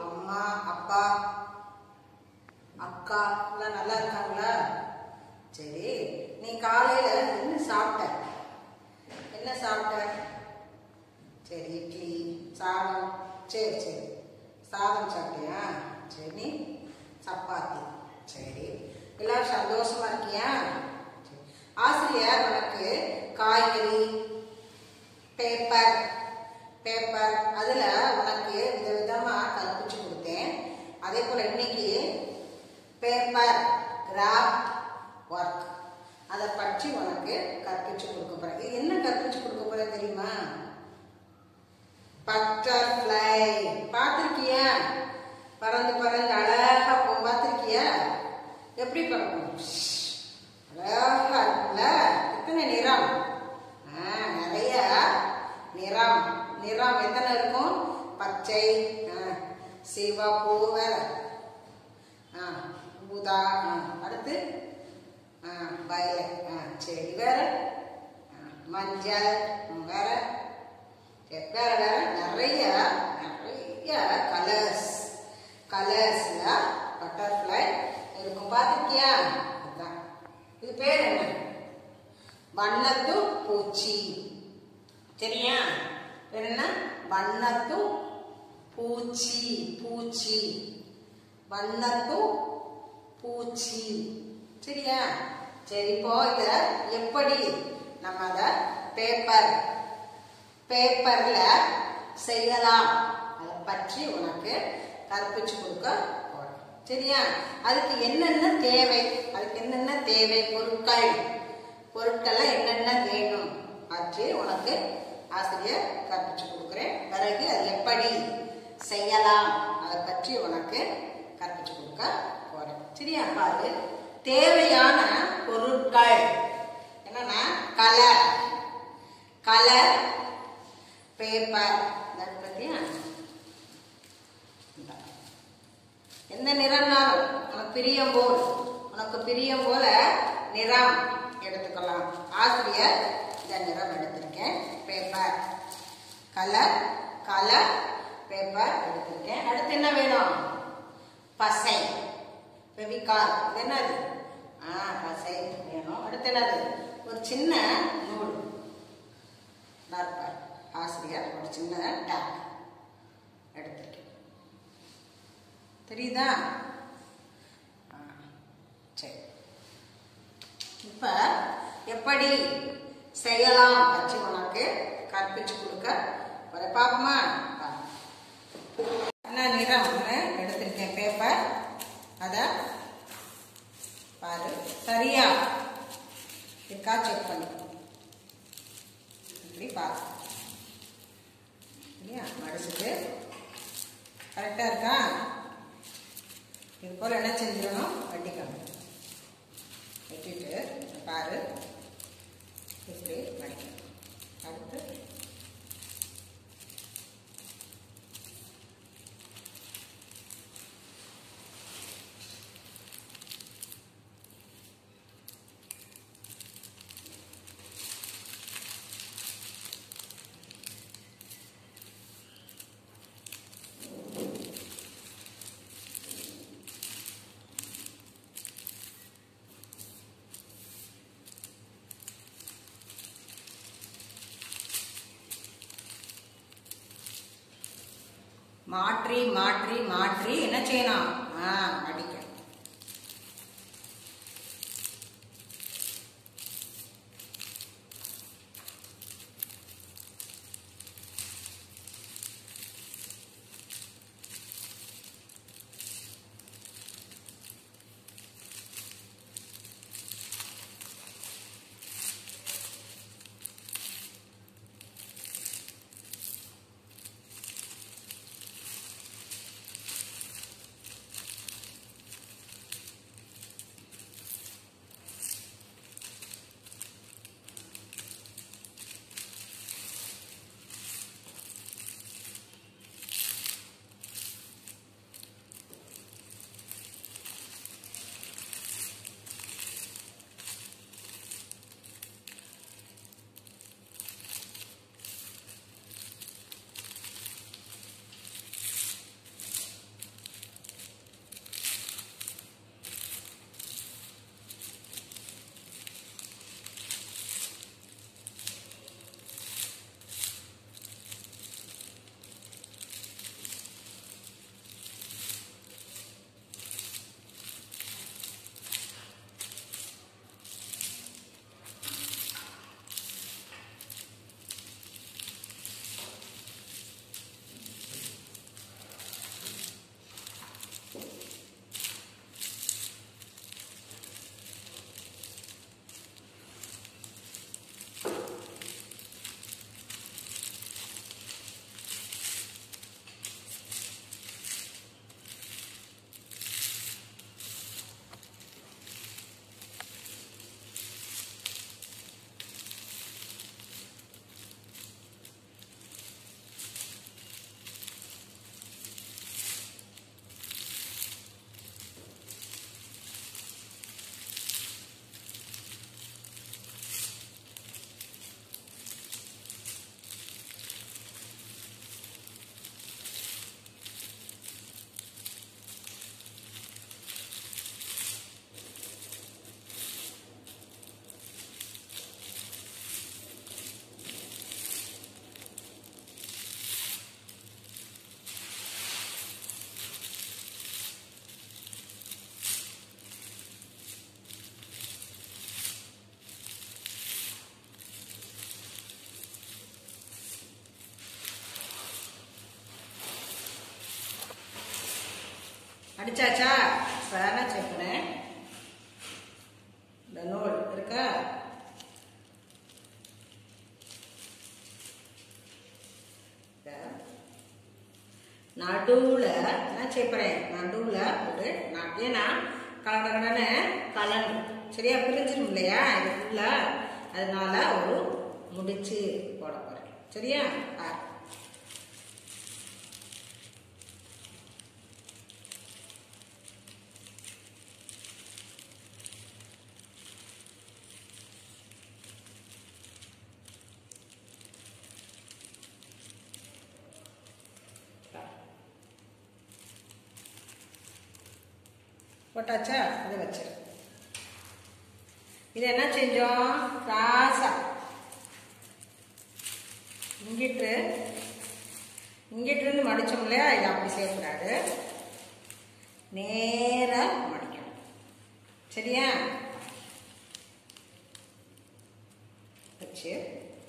அம்மா அப்பா அக்கா எல்லாம் நல்லா இருக்காங்களா சரி நீ காலையில என்ன சாப்பிட்ட என்ன சாப்பிட்ட சரி இட்லி சாதம் சரி சரி சாதம் சாப்பிட்டியா சரி நீ சப்பாத்தி சரி எல்லாரும் சந்தோஷமா இருக்கியா சரி. ஆசிரியர் உனக்கு காய்கறி பேப்பர் பேப்பர் அதில் உனக்கு விதவிதமா கற்பிச்சு கொடுத்தேன் அதே போல் இன்னைக்கு பேப்பர் கிராஃப்ட் ஒர்க் அதை பற்றி உனக்கு கற்பிச்சு கொடுக்க போறேன் இது என்ன கற்பிச்சு கொடுக்க போறேன் தெரியுமா பட்டர்ஃப்ளை பார்த்துருக்கியா பறந்து பறந்து அழகா போ பார்த்துருக்கியா எப்படி பறக்கும் அழகா இருக்குல்ல எத்தனை நிறம் ஆ, நிறைய நிறம் நிறம் எத்தனை இருக்கும் பச்சை ஆ, சிவப்பு வேற ஆ, ஊதா ஆ, அடுத்து வயலட் ஆ சரி வேற ஆ, மஞ்சள் ம், வேற சரி, வேற வேற நிறைய நிறைய கலர்ஸ் கலர்ஸ்ல பட்டர்ஃப்ளை இருக்கும் பார்த்துருக்கியா அதான் இது பேர் என்ன வண்ணத்து பூச்சி சரியா பேர் என்ன வண்ணத்து பூச்சி பூச்சி வண்ணத்து பூச்சி சரியா சரி இப்போ இத எப்படி நம்ம அத பேப்பர் பேப்பர்ல செய்யலாம் அதை பற்றி உனக்கு கற்பிச்சு கொடுக்க போறேன் சரியா அதுக்கு என்னென்ன தேவை அதுக்கு என்னென்ன தேவை பொருட்கள் பொருட்கள்லாம் என்னென்ன வேணும் பற்றி உனக்கு ஆசிரியர் கற்பிச்சு கொடுக்குறேன் பிறகு அது எப்படி செய்யலாம் அதை பற்றி உனக்கு கற்பிச்சு கொடுக்க போறேன் சரியா பாரு தேவையான பொருட்கள் என்னன்னா கலர் கலர் பேப்பர் பத்தியா எந்த நிறம்னாலும் உனக்கு பிரியம் போல் உனக்கு பிரியம் போல நிறம் எடுத்துக்கலாம் ஆசிரியர் இந்த நிறம் எடுத்திருக்கேன் பேப்பர் கலர் கலர் பேப்பர் எடுத்திருக்கேன் அடுத்து என்ன வேணும் பசை ஃபெவிகால் இது என்னது ஆ பசை வேணும் அடுத்து என்னது ஒரு சின்ன நூல் டார்பர் ஆசிரியர் ஒரு சின்ன டேக் எடுத்திருக்கேன் தெரியுதா ஆ, சரி இப்ப எப்படி செய்யலாம் பற்றி உனக்கு கற்பிச்சு கொடுக்க ஒரு பாப்போமா பாரு. என்ன நிறம்னு எடுத்திருக்கேன் பேப்பர் அத பாரு சரியா இருக்கா செக் பண்ணிக்கோ இப்படி பாரு இல்லையா மடிச்சுட்டு கரெக்டா இருக்கா இது போல என்ன செஞ்சிடணும் வெட்டிக்கணும் வெட்டிட்டு பாரு இப்படி மடிக்கணும் அடுத்து மாற்றி மாற்றி மாற்றி என்ன செய்யணும் ஆ அடிக்கணும் அடிச்சாச்சா இப்போ என்ன சேர்க்கிறேன் இந்த நூல் இருக்கா நடுவில் என்ன செய்யப்படுறேன் நடுவில் ஒரு நான் ஏன்னா கடகடன்னு கலன் சரியா பிரிஞ்சிடும் இல்லையா இது ஃபுல்லாக அதனால ஒரு முடிச்சு போட போகிறேன் சரியா ஆ போட்டாச்சா இதை வச்சிரு இது என்ன செஞ்சோம் ராசா இங்கிட்டு இங்கிட்டு இருந்து மடிச்சோம் இல்லையா இது அப்படி செய்யக்கூடாது நேரா மடிக்கணும் சரியா வச்சு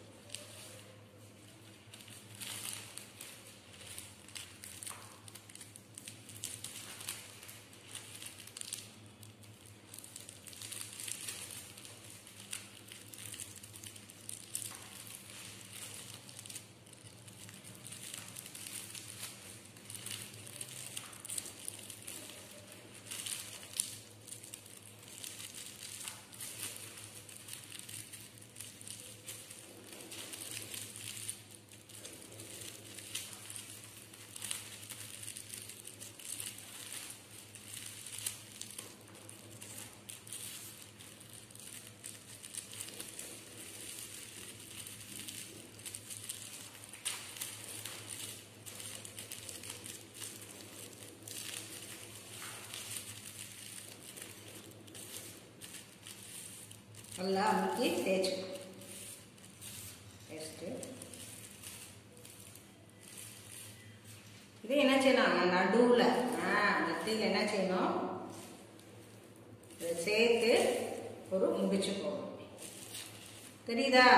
நல்லா அமுக்கி தேய்ச்சிக்கணும் தேய்ச்சிட்டு இது என்ன செய்யணும் நடுவில் ஆ நெத்தியில் என்ன செய்யணும் இதை சேர்த்து ஒரு முடிச்சு போகணும் தெரியுதா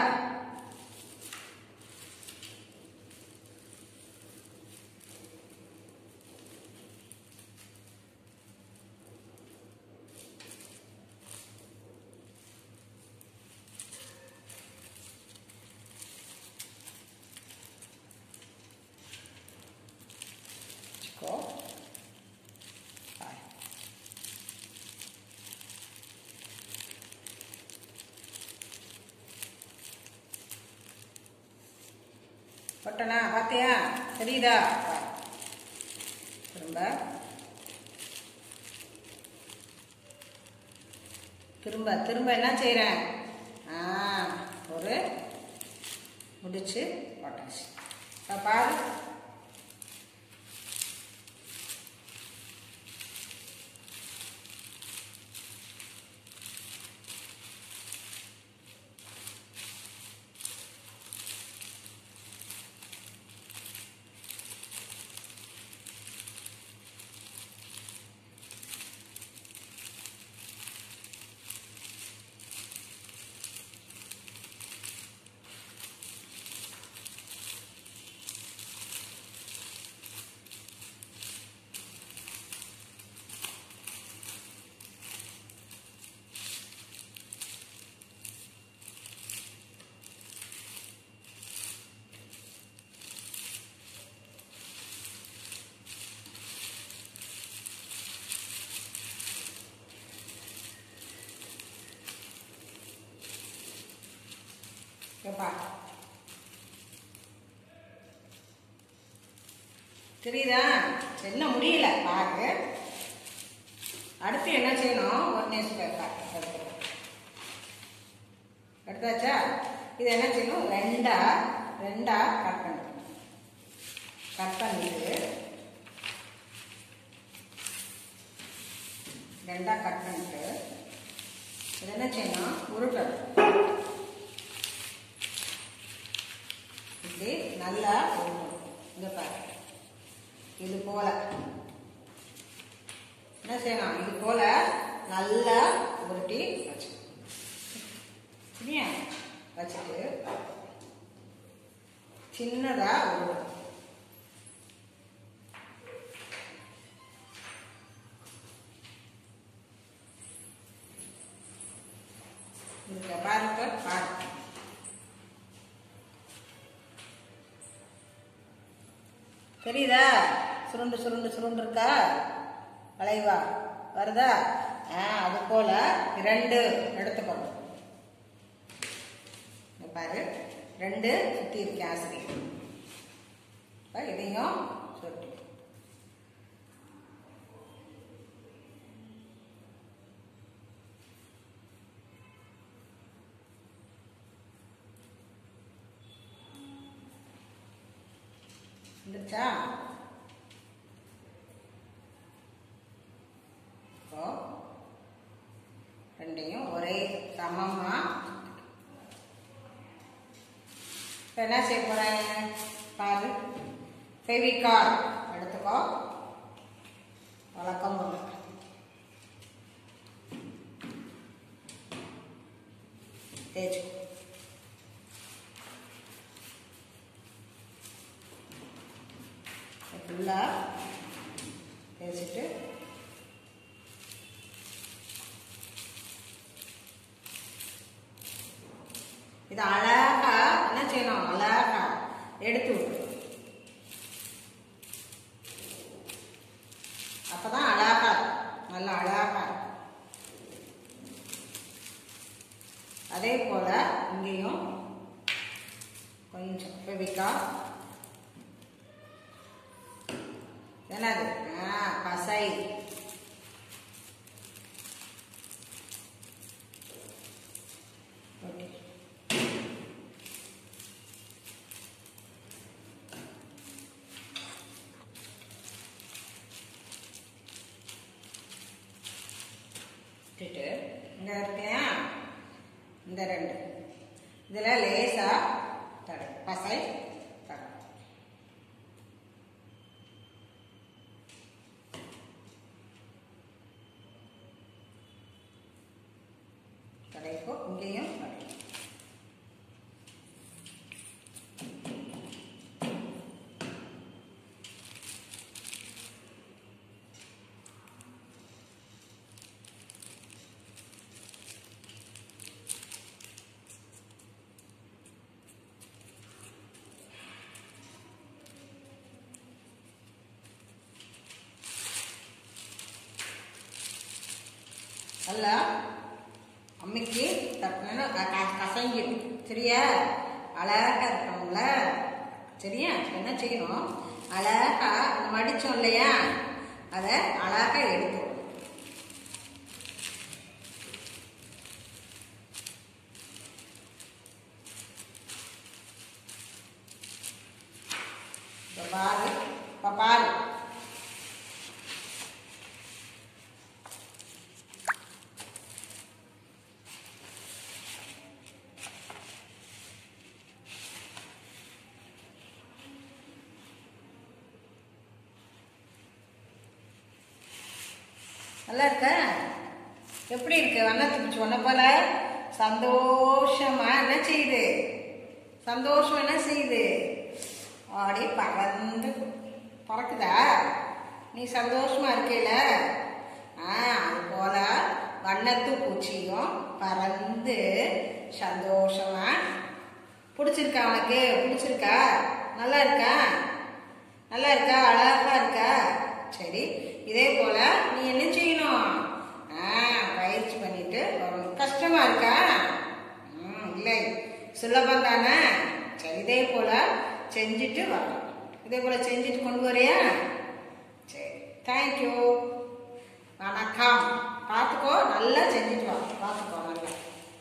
வச்சுக்கோ பாய். போட்டனா பார்த்தியா தெரியுதா பார். திரும்ப திரும்ப திரும்ப என்ன செய்கிறேன் ஆ ஒரு முடிச்சு போட்டாச்சு இப்ப பாரு எப்பா தெரியுதா என்ன முடியல பாரு அடுத்து என்ன செய்யணும் ஒரு நியூஸ் பேப்பர் எடுத்துக்கணும் எடுத்தாச்சா இது என்ன செய்யணும் ரெண்டா ரெண்டா கட் பண்ணிக்கணும் கட் பண்ணிட்டு ரெண்டா கட் பண்ணிட்டு இது என்ன செய்யணும் உருட்டணும் இப்படி நல்லா உருட்டணும் இங்க பாரு இது போல என்ன செய்யணும் இது போல நல்லா உருட்டி வச்சு சரியா வச்சுட்டு சின்னதா உருட்டணும் தெரியுதா சுருண்டு சுருண்டு சுருண்டு இருக்கா வளைவா வருதா ஆ அது போல இரண்டு எடுத்துக்கணும் இங்க பாரு ரெண்டு சுற்றி இருக்கு ஆசிரியர் இப்போ இதையும் சுருட்டி வந்துச்சா இப்போ ரெண்டையும் ஒரே சமமா இப்போ என்ன செய்ய போறேன் பாரு ஃபெவிகால் எடுத்துக்கோ வழக்கம் போல தேய்ச்சிக்கோ ஃபுல்லாக தேய்ச்சிட்டு இது அழகா என்ன செய்யணும் அழகா எடுத்து விட்டு அப்பதான் அழகா இருக்கும். நல்லா அழகா இருக்கும். அதே போல இங்கேயும் கொஞ்சம் ஃபெவிகா என்னது ஆ பசை ஓகே விட்டுட்டு இங்கே இருக்கையா இந்த ரெண்டு இதில் லேசா தட பசை தட கடைக்கோ இங்கேயும் கடை நல்லா அம்மிக்கு தட்டினா கசங்கிடும் சரியா அழகா இருக்கணும்ல சரியா என்ன செய்யணும் அழகா மடிச்சோம் இல்லையா அதை அழகா எடுத்து இப்ப பாரு இப்ப பாரு நல்லா இருக்கா எப்படி இருக்கு வண்ணத்து பூச்சி ஒன்ன போல சந்தோஷமா என்ன செய்யுது சந்தோஷம் என்ன செய்யுது அப்படியே பறந்து பறக்குதா நீ சந்தோஷமா இருக்கையில ஆ அது போல வண்ணத்து பூச்சியும் பறந்து சந்தோஷமா பிடிச்சிருக்கா உனக்கு பிடிச்சிருக்கா நல்லா இருக்கா நல்லா இருக்கா அழகா இருக்கா சரி இதே போல நீ என்ன செய்யணும் ஆ பயிற்சி பண்ணிட்டு வரணும் கஷ்டமா இருக்கா ம் இல்லை சுலபம் தானே சரி இதே போல செஞ்சுட்டு வரணும் இதே போல செஞ்சுட்டு கொண்டு வரியா சரி தேங்க்யூ வணக்கம் பார்த்துக்கோ நல்லா செஞ்சுட்டு வா பார்த்துக்கோ நல்லா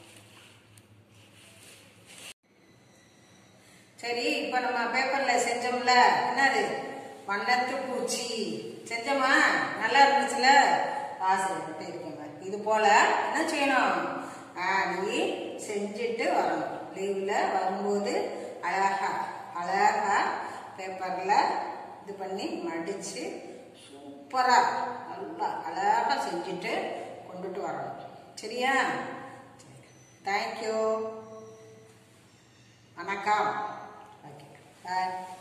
சரி இப்போ நம்ம பேப்பர்ல செஞ்சோம்ல என்னது வண்ணத்து பூச்சி செஞ்சோமா நல்லா இருந்துச்சுல வாசல் இருக்கேன் இது போல என்ன செய்யணும் ஆ, நீ செஞ்சுட்டு வரணும் லீவ்ல வரும்போது அழகா அழகா பேப்பர்ல இது பண்ணி மடிச்சு சூப்பரா நல்லா அழகா செஞ்சுட்டு கொண்டுட்டு வரணும் சரியா தேங்க்யூ வணக்கம் ஓகே பாய்